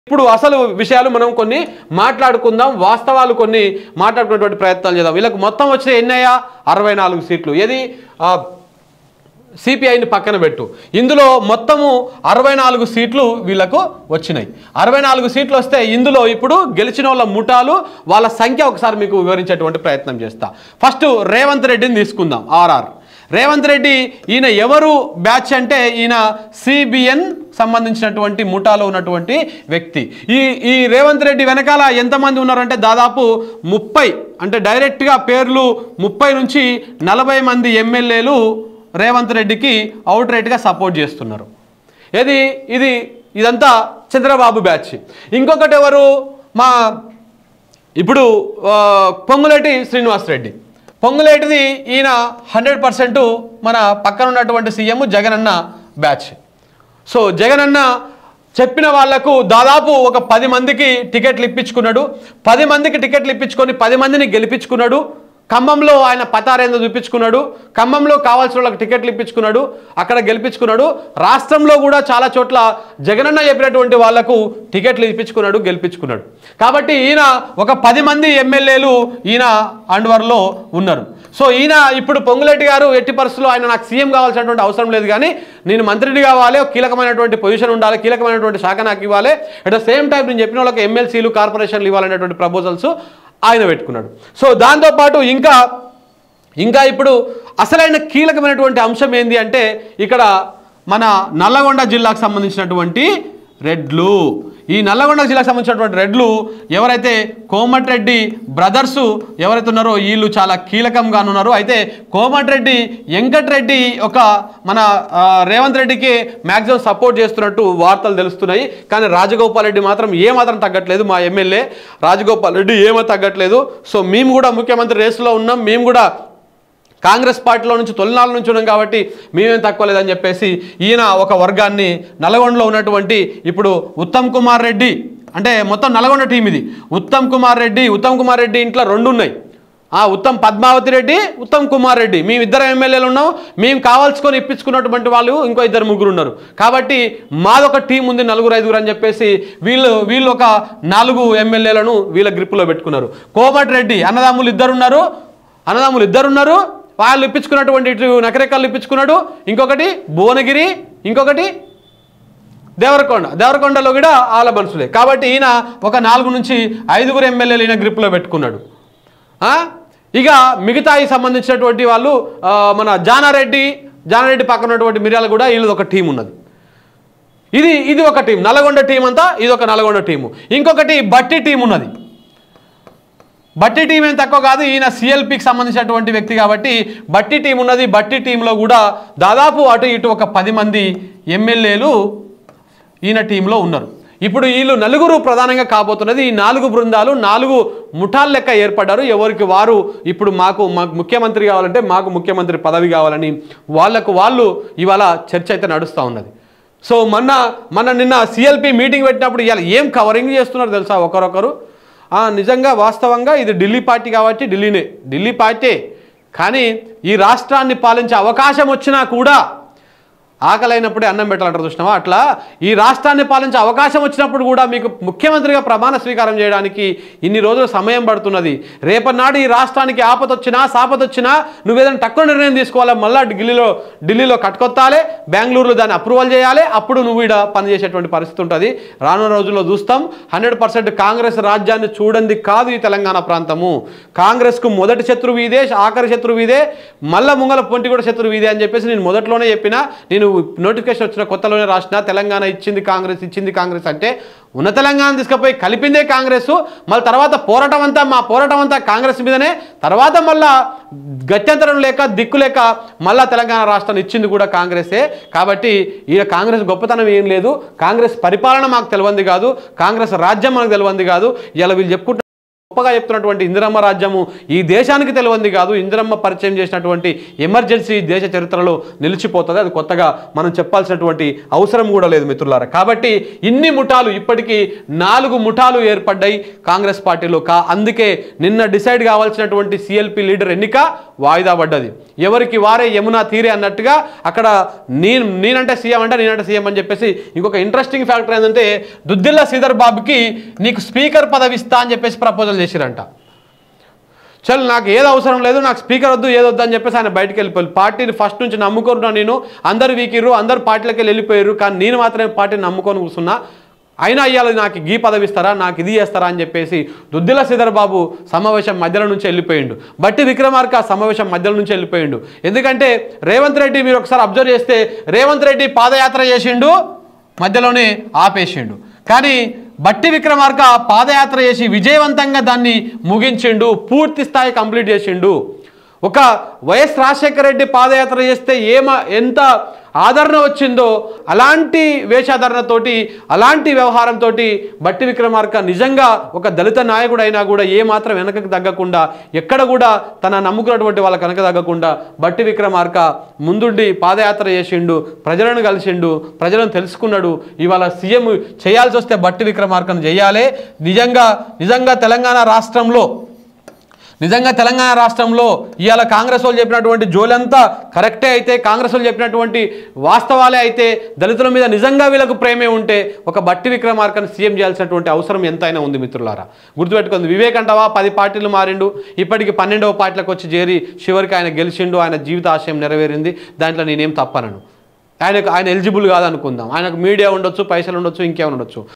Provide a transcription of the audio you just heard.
ఇప్పుడు అసలు విషయాలు మనం కొన్ని మాట్లాడుకుందాం వాస్తవాలు కొన్ని మాట్లాడుకునేటువంటి ప్రయత్నాలు చేద్దాం వీళ్ళకి మొత్తం వచ్చిన ఎన్నయ్యా అరవై నాలుగు సీట్లు ఏది ఆ, సిపిఐని పక్కన పెట్టు ఇందులో మొత్తము అరవై నాలుగు సీట్లు వీళ్ళకు వచ్చినాయి అరవై నాలుగు సీట్లు వస్తే ఇందులో ఇప్పుడు గెలిచిన వాళ్ళ ముఠాలు వాళ్ళ సంఖ్య ఒకసారి మీకు వివరించేటువంటి ప్రయత్నం చేస్తా ఫస్ట్ రేవంత్ రెడ్డిని తీసుకుందాం ఆర్ఆర్ రేవంత్ రెడ్డి ఈయన ఎవరు బ్యాచ్ అంటే ఈయన సిబిఎన్ సంబంధించినటువంటి ముఠాలో ఉన్నటువంటి వ్యక్తి ఈ ఈ రేవంత్ రెడ్డి వెనకాల ఎంతమంది ఉన్నారంటే దాదాపు ముప్పై అంటే డైరెక్ట్గా పేర్లు ముప్పై నుంచి నలభై మంది ఎమ్మెల్యేలు రేవంత్ రెడ్డికి అవుట్ రైట్గా సపోర్ట్ చేస్తున్నారు ఏది ఇది ఇదంతా చంద్రబాబు బ్యాచ్ ఇంకొకటి ఎవరు మా ఇప్పుడు ఆ, పొంగులేటి శ్రీనివాసరెడ్డి పొంగులేటిది ఈయన హండ్రెడ్ పర్సెంట్ మన పక్కన ఉన్నటువంటి సీఎం జగనన్న బ్యాచ్ సో జగనన్న చెప్పిన వాళ్లకు దాదాపు ఒక పది మందికి టికెట్లు ఇప్పించుకున్నాడు పది మందికి టికెట్లు ఇప్పించుకొని పది మందిని గెలిపించుకున్నాడు ఖమ్మంలో ఆయన పతారేందో చూపించుకున్నాడు ఖమ్మంలో కావాల్సిన వాళ్ళకి టికెట్లు ఇప్పించుకున్నాడు అక్కడ గెలిపించుకున్నాడు రాష్ట్రంలో కూడా చాలా చోట్ల జగనన్న చెప్పినటువంటి వాళ్లకు టికెట్లు ఇప్పించుకున్నాడు గెలిపించుకున్నాడు కాబట్టి ఈయన ఒక పది మంది ఎమ్మెల్యేలు ఈయన అండ్వర్లో ఉన్నారు సో ఈయన ఇప్పుడు పొంగులేటి గారు ఎట్టి పరిస్థితుల్లో ఆయన నాకు సీఎం కావాల్సినటువంటి అవసరం లేదు కానీ నేను మంత్రిని కావాలి ఒక కీలకమైనటువంటి పొజిషన్ ఉండాలి కీలకమైనటువంటి శాఖ నాకు ఇవ్వాలి అట్ ద సేమ్ టైం నేను చెప్పిన వాళ్ళకి ఎమ్మెల్సీలు కార్పొరేషన్లు ఇవ్వాలనేటువంటి ప్రపోజల్స్ ఆయన పెట్టుకున్నాడు సో దాంతోపాటు ఇంకా ఇంకా ఇప్పుడు అసలైన కీలకమైనటువంటి అంశం ఏంది అంటే ఇక్కడ మన నల్లగొండ జిల్లాకు సంబంధించినటువంటి రెడ్లు ఈ నల్లగొండ జిల్లాకు సంబంధించినటువంటి రెడ్లు ఎవరైతే కోమటిరెడ్డి బ్రదర్స్ ఎవరైతే ఉన్నారో వీళ్ళు చాలా కీలకంగా ఉన్నారు అయితే కోమటిరెడ్డి వెంకటరెడ్డి ఒక మన ఆ, రేవంత్ రెడ్డికి మ్యాక్సిమం సపోర్ట్ చేస్తున్నట్టు వార్తలు తెలుస్తున్నాయి కానీ రాజగోపాల్ రెడ్డి మాత్రం ఏమాత్రం తగ్గట్లేదు మా ఎమ్మెల్యే రాజగోపాల్ రెడ్డి ఏమో తగ్గట్లేదు సో మేము కూడా ముఖ్యమంత్రి రేసులో ఉన్నాం మేము కూడా కాంగ్రెస్ పార్టీలో నుంచి తొలినాళ్ళ నుంచి ఉన్నాం కాబట్టి మేమేం తక్కువ లేదని చెప్పేసి ఈయన ఒక వర్గాన్ని నల్గొండలో ఉన్నటువంటి ఇప్పుడు ఉత్తమ్ కుమార్ రెడ్డి అంటే మొత్తం నల్గొండ టీం ఇది ఉత్తమ్ కుమార్ రెడ్డి ఉత్తమ్ కుమార్ రెడ్డి ఇంట్లో రెండు ఉన్నాయి ఆ ఉత్తమ్ పద్మావతి రెడ్డి ఉత్తమ్ కుమార్ రెడ్డి మేము ఇద్దరు ఎమ్మెల్యేలు ఉన్నాం మేము కావాల్సుకొని ఇప్పించుకున్నటువంటి వాళ్ళు ఇంకో ఇద్దరు ముగ్గురు ఉన్నారు కాబట్టి మాదొక టీం ఉంది నలుగురు ఐదుగురు అని చెప్పేసి వీళ్ళు వీళ్ళు ఒక నాలుగు ఎమ్మెల్యేలను వీళ్ళ గ్రిప్పులో పెట్టుకున్నారు కోమటి రెడ్డి అన్నదమ్ములు ఇద్దరు ఉన్నారు అన్నదమ్ములు ఇద్దరు ఉన్నారు వాళ్ళు ఇప్పించుకున్నటువంటి ఇటు నకరేకల్లు ఇప్పించుకున్నాడు ఇంకొకటి భువనగిరి ఇంకొకటి దేవరకొండ దేవరకొండలో కూడా ఆల మనుషులే కాబట్టి ఈయన ఒక నాలుగు నుంచి ఐదుగురు ఎమ్మెల్యేలు ఈయన గ్రిప్లో పెట్టుకున్నాడు ఆ? ఇక మిగతాయి సంబంధించినటువంటి వాళ్ళు ఆ, మన జానారెడ్డి జానారెడ్డి పక్కన ఉన్నటువంటి మిర్యాల కూడా వీళ్ళది ఒక టీం ఉన్నది ఇది ఇది ఒక టీం నల్గొండ టీం అంతా ఇది ఒక నల్గొండ టీము ఇంకొకటి బట్టి టీం ఉన్నది బట్టి టీం ఏం తక్కువ కాదు ఈయన సిఎల్పికి సంబంధించినటువంటి వ్యక్తి కాబట్టి బట్టి టీం ఉన్నది బట్టి టీంలో కూడా దాదాపు అటు ఇటు ఒక పది మంది ఎమ్మెల్యేలు ఈయన టీంలో ఉన్నారు ఇప్పుడు వీళ్ళు నలుగురు ప్రధానంగా కాబోతున్నది ఈ నాలుగు బృందాలు నాలుగు ముఠాల లెక్క ఏర్పడ్డారు ఎవరికి వారు ఇప్పుడు మాకు మాకు ముఖ్యమంత్రి కావాలంటే మాకు ముఖ్యమంత్రి పదవి కావాలని వాళ్ళకు వాళ్ళు ఇవాళ చర్చ అయితే నడుస్తూ ఉన్నది సో మొన్న మొన్న నిన్న సిఎల్పి మీటింగ్ పెట్టినప్పుడు ఇవాళ ఏం కవరింగ్ చేస్తున్నారు తెలుసా ఒకరొకరు ఆ, నిజంగా వాస్తవంగా ఇది ఢిల్లీ పార్టీ కాబట్టి ఢిల్లీనే ఢిల్లీ పార్టీ కానీ ఈ రాష్ట్రాన్ని పాలించే అవకాశం వచ్చినా కూడా ఆకలైనప్పుడే అన్నం పెట్టాలంటారు చూసినావా అట్లా ఈ రాష్ట్రాన్ని పాలించే అవకాశం వచ్చినప్పుడు కూడా మీకు ముఖ్యమంత్రిగా ప్రమాణ స్వీకారం చేయడానికి ఇన్ని రోజులు సమయం పడుతున్నది రేపటి ఈ రాష్ట్రానికి ఆపదొచ్చినా సాపదొచ్చినా నువ్వేదైనా తక్కువ నిర్ణయం తీసుకోవాలి మళ్ళీ ఢిల్లీలో ఢిల్లీలో కట్టుకొత్తాలి బెంగళూరులో దాన్ని అప్రూవల్ చేయాలి అప్పుడు నువ్వు ఇక్కడ పనిచేసేటువంటి పరిస్థితి ఉంటుంది రానున్న రోజుల్లో చూస్తాం హండ్రెడ్ పర్సెంట్ కాంగ్రెస్ రాజ్యాన్ని చూడండి కాదు ఈ తెలంగాణ ప్రాంతము కాంగ్రెస్కు మొదటి శత్రువు ఇదే ఆఖరి శత్రువు ఇదే మళ్ళా ముంగల పొంటి కూడా శత్రువు ఇదే అని చెప్పేసి నేను మొదట్లోనే చెప్పిన నేను నోటిఫికేషన్ వచ్చిన కొత్తలోనే రాసిన తెలంగాణ ఇచ్చింది కాంగ్రెస్ ఇచ్చింది కాంగ్రెస్ అంటే ఉన్న తెలంగాణ తీసుకుపోయి కలిపిందే కాంగ్రెస్ మళ్ళీ తర్వాత పోరాటం అంతా మా పోరాటం అంతా కాంగ్రెస్ మీదనే తర్వాత మళ్ళా గత్యంతరం లేక దిక్కు లేక మళ్ళా తెలంగాణ రాష్ట్రాన్ని ఇచ్చింది కూడా కాంగ్రెసే కాబట్టి ఈయన కాంగ్రెస్ గొప్పతనం ఏం లేదు కాంగ్రెస్ పరిపాలన మాకు తెలియంది కాదు కాంగ్రెస్ రాజ్యం మనకు తెలియంది కాదు ఇలా వీళ్ళు చెప్పుకుంటున్న గొప్పగా చెప్తున్నటువంటి ఇందిరమ్మ రాజ్యము ఈ దేశానికి తెలియంది కాదు ఇందిరమ్మ పరిచయం చేసినటువంటి ఎమర్జెన్సీ దేశ చరిత్రలో నిలిచిపోతుంది అది కొత్తగా మనం చెప్పాల్సినటువంటి అవసరం కూడా లేదు మిత్రులారా కాబట్టి ఇన్ని ముఠాలు ఇప్పటికీ నాలుగు ముఠాలు ఏర్పడ్డాయి కాంగ్రెస్ పార్టీలో కా అందుకే నిన్న డిసైడ్ కావాల్సినటువంటి సిఎల్పి లీడర్ ఎన్నిక వాయిదా పడ్డది ఎవరికి వారే యమునా తీరే అన్నట్టుగా అక్కడ నేను నేనంటే సీఎం అంటే నేనంటే సీఎం అని చెప్పేసి ఇంకొక ఇంట్రెస్టింగ్ ఫ్యాక్టర్ ఏంటంటే దుద్దిల్ల శ్రీధర్ బాబుకి నీకు స్పీకర్ పదవి ఇస్తా అని చెప్పేసి ప్రపోజల్ చేసిరంట చల్ నాకు ఏది అవసరం లేదు నాకు స్పీకర్ వద్దు ఏది వద్దు అని చెప్పేసి ఆయన బయటికి వెళ్ళిపోయారు పార్టీని ఫస్ట్ నుంచి నమ్ముకుంటున్నా నేను అందరు వీకిర్రు అందరు పార్టీలకి వెళ్ళి వెళ్ళిపోయారు కానీ నేను మాత్రమే పార్టీని నమ్ముకొని కూర్చున్నా అయినా అయ్యాలి నాకు గీ పదవి ఇస్తారా నాకు ఇది చేస్తారా అని చెప్పేసి దుద్దిల శ్రీధర్ బాబు సమావేశం మధ్యలో నుంచి వెళ్ళిపోయిండు బట్టి విక్రమార్క సమావేశం మధ్యలో నుంచి వెళ్ళిపోయిండు ఎందుకంటే రేవంత్ రెడ్డి మీరు ఒకసారి అబ్జర్వ్ చేస్తే రేవంత్ రెడ్డి పాదయాత్ర చేసిండు మధ్యలోనే ఆపేసిండు కానీ బట్టి విక్రమార్క పాదయాత్ర చేసి విజయవంతంగా దాన్ని ముగించిండు పూర్తి స్థాయి కంప్లీట్ చేసిండు ఒక వైఎస్ రాజశేఖర రెడ్డి పాదయాత్ర చేస్తే ఏమ ఎంత ఆదరణ వచ్చిందో అలాంటి వేషాధరణతోటి అలాంటి వ్యవహారంతో బట్టి విక్రమార్క నిజంగా ఒక దళిత నాయకుడు అయినా కూడా ఏ మాత్రం వెనకకు తగ్గకుండా ఎక్కడ కూడా తన నమ్ముకున్నటువంటి వాళ్ళ కనుక తగ్గకుండా బట్టి విక్రమార్క ముందుండి పాదయాత్ర చేసిండు ప్రజలను కలిసిండు ప్రజలను తెలుసుకున్నాడు ఇవాళ సీఎం చేయాల్సి వస్తే బట్టి విక్రమార్కను చేయాలి నిజంగా నిజంగా తెలంగాణ రాష్ట్రంలో నిజంగా తెలంగాణ రాష్ట్రంలో ఇవాళ కాంగ్రెస్ వాళ్ళు చెప్పినటువంటి జోలంతా కరెక్టే అయితే కాంగ్రెస్ వాళ్ళు చెప్పినటువంటి వాస్తవాలే అయితే దళితుల మీద నిజంగా వీళ్ళకు ప్రేమే ఉంటే ఒక బట్టి విక్రమార్కను సీఎం చేయాల్సినటువంటి అవసరం ఎంతైనా ఉంది మిత్రులారా గుర్తుపెట్టుకుంది వివేక్ అంటవా పది పార్టీలు మారిండు ఇప్పటికి పన్నెండవ పార్టీలకు వచ్చి చేరి చివరికి ఆయన గెలిచిండు ఆయన జీవిత ఆశయం నెరవేరింది దాంట్లో నేనేం తప్పనను ఆయనకు ఆయన ఎలిజిబుల్ కాదనుకుందాం ఆయనకు మీడియా ఉండొచ్చు పైసలు ఉండొచ్చు ఇంకేమైనా ఉండొచ్చు